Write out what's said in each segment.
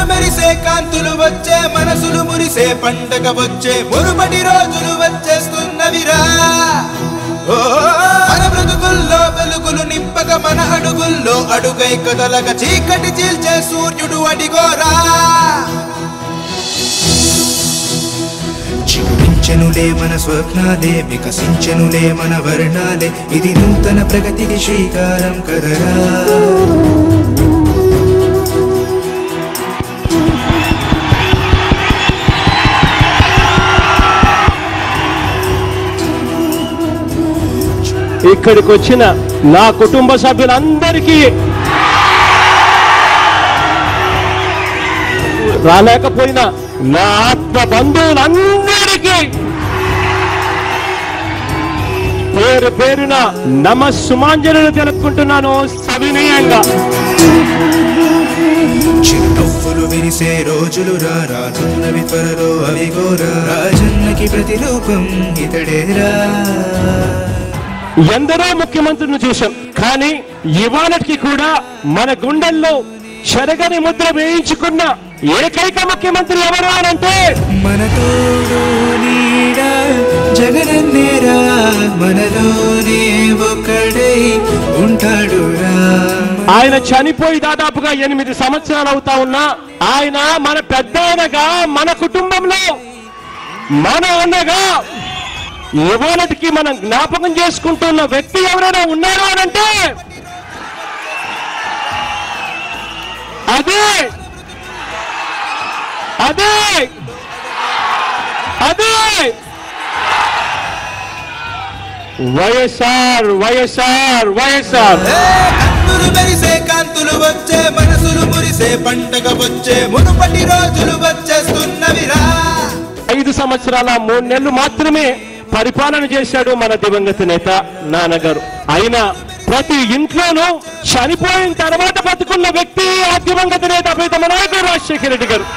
మెరిసే కాంతులు వచ్చే మనసులు మురిసే పండగ వచ్చే మురుపటి రోజులు వచ్చేస్తున్నవిరా ఓ మన బ్రతుకుల్లో వెలుగులు నింపక మన అడుగుల్లో అడుగై కదలక చీకటి చీల్చే సూర్యుడు అడిగోరా చిగురించెనులే మన స్వప్నాలే వికసించెనులే మన వర్ణాలే ఇది నూతన ప్రగతికి శ్రీకారం కదరా ఇక్కడికి వచ్చిన నా కుటుంబ సభ్యులందరికీ రాలేకపోయినా నా ఆత్మ బంధువులందరికీ పేరు పేరున నమస్సుమాంజలు తెలుపుకుంటున్నాను సవినయంగా చిరునవ్వులు విరిసే రోజులు రా రానున్నవి త్వరలో అవి గోరా రాజన్నకి ప్రతిరూపం ఇతడేరా ఎందరో ముఖ్యమంత్రులను చూశాం కానీ ఇవాళకి కూడా మన గుండెల్లో చెరగని ముద్ర వేయించుకున్న ఏకైక ముఖ్యమంత్రి ఎవరు అనంటే మన తోడు నీడ జగనన్నేరా మనలోనే ఒకడై ఉంటాడురా ఆయన చనిపోయి దాదాపుగా ఎనిమిది సంవత్సరాలు అవుతా ఉన్నా ఆయన మన పెద్ద ఆయనగా మన కుటుంబంలో మన అన్నగా ఇవాళకి మనం జ్ఞాపకం చేసుకుంటున్న వ్యక్తి ఎవరైనా ఉన్నారు అనంటే అదే అదే అదే వైఎస్ఆర్ వైఎస్ఆర్ వైఎస్ఆర్ ఏ కన్నులు మెరిసే కాంతులు వచ్చే మనసులు మురిసే పండగ వచ్చే మునుపటి రోజులు వచ్చేస్తున్నవిరా ఐదు సంవత్సరాల మూడు నెలలు మాత్రమే పరిపాలన చేశాడు మన దివంగత నేత నాన్నగారు అయినా ప్రతి ఇంట్లోనూ చనిపోయిన తర్వాత బతుకున్న వ్యక్తి ఆ దివంగత నేత ప్రీతమ నాయకుడు రాజశేఖర రెడ్డి గారు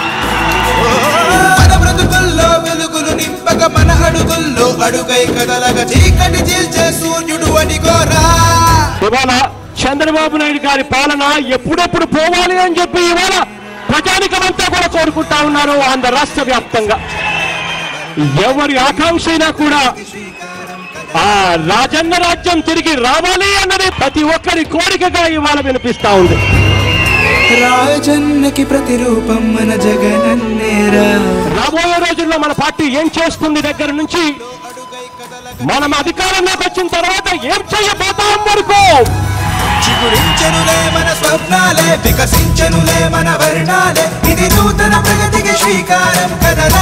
మన బ్రతుకుల్లో వెలుగులు నింపక మన అడుగుల్లో అడుగై కదలక చీకటి చీల్చే సూర్యుడు అడిగోరా ఇవాళ చంద్రబాబు నాయుడు గారి పాలన ఎప్పుడెప్పుడు పోవాలి అని చెప్పి ఇవాళ ప్రజానికమంతా కూడా కోరుకుంటా ఉన్నారు ఆంధ్ర రాష్ట్ర వ్యాప్తంగా ఎవరి ఆకాంక్ష అయినా కూడా ఆ రాజన్న రాజ్యం తిరిగి రావాలి అన్నది ప్రతి ఒక్కరి కోరికగా ఇవాళ వినిపిస్తా ఉంది రాజన్నకి ప్రతిరూపం మన జగనన్నేరా రాబోయే రోజుల్లో మన పార్టీ ఏం చేస్తుంది దగ్గర నుంచి మనం అధికారంలోకి వచ్చిన తర్వాత ఏం చేయబోతాం వరకు చిగురించెనులే మన స్వప్నాలే వికసించెనులే మన వర్ణాలే ఇది నూతన ప్రగతికి శ్రీకారం కదలా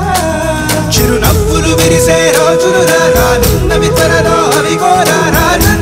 చిరునవ్వులు విరిసే రోజులు రా రానున్నవి త్వరలో అవి కోరా రాజు